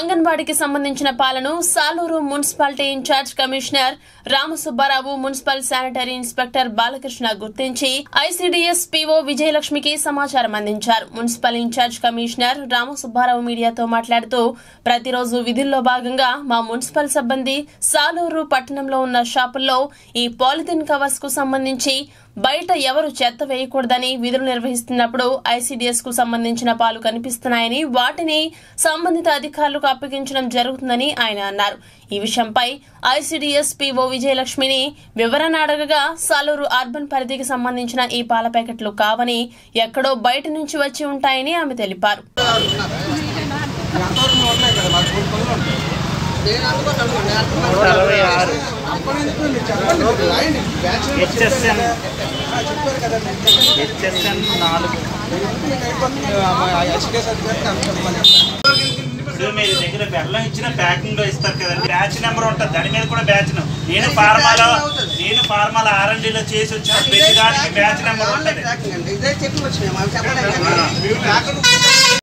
అంగన్వాడీకి సంబంధించిన పాలను Saluru municipality in-charge commissioner Ramasubbarao municipal sanitary inspector Balakrishna గుర్తించి ఐసీడీఎస్ పీఓ విజయలక్ష్మికి సమాచారం అందించారు మున్సిపల్ ఇన్ఛార్జ్ కమిషనర్ రామసుబ్బారావు మీడియాతో మాట్లాడుతూ ప్రతిరోజు విధుల్లో భాగంగా మా మున్సిపల్ సిబ్బంది సాలూరు పట్టణంలో ఉన్న షాపుల్లో ఈ పాలిథిన్ కవర్స్ కు సంబంధించి బయట ఎవరు చెత్త వేయకూడదని విధులు నిర్వహిస్తున్నప్పుడు ఐసీడీఎస్ కు సంబంధించిన పాలు కనిపిస్తున్నాయని వాటిని సంబంధిత అధికారులకు అప్పగించడం జరుగుతుందని ఆయన అన్నారు ఈ విషయంపై ఐసీడీఎస్ పీఓ విజయలక్ష్మిని వివరణ అడగగా సాలూరు అర్బన్ పరిధికి సంబంధించిన ఈ పాల ప్యాకెట్లు కావని ఎక్కడో బయట నుంచి వచ్చి ఉంటాయని ఆమె తెలిపారు ఎంతవరకు ఉన్నాయి కదా మాకు మూడు పనులు ఉంటాయి నేను అందుకోసం అనుకోండి అరవై ఆరు అప్పటిందుకు మీరు చెప్పండి మీరు రాయండి బ్యాచ్ హెచ్ఎస్ఎన్ చెప్పారు కదా హెచ్ఎస్ఎన్ నాలుగు ఎస్కేఎస్ అధికారికి అనుకోమని ఇప్పుడు మీరు దగ్గర బెల్లం ఇచ్చిన ప్యాకింగ్ లో ఇస్తారు కదండి బ్యాచ్ నెంబర్ ఉంటుంది దాని మీద కూడా బ్యాచ్ నేను ఫార్మాలో నేను ఫార్మాలో ఆర్ఎండీలో చేసి వచ్చిన ప్రతి దానికి బ్యాచ్ నెంబర్ ఉంటుంది ట్రాకింగ్ అండి ఇదే చెప్పి వచ్చినాయి మాకు చెప్పలేదు కానీ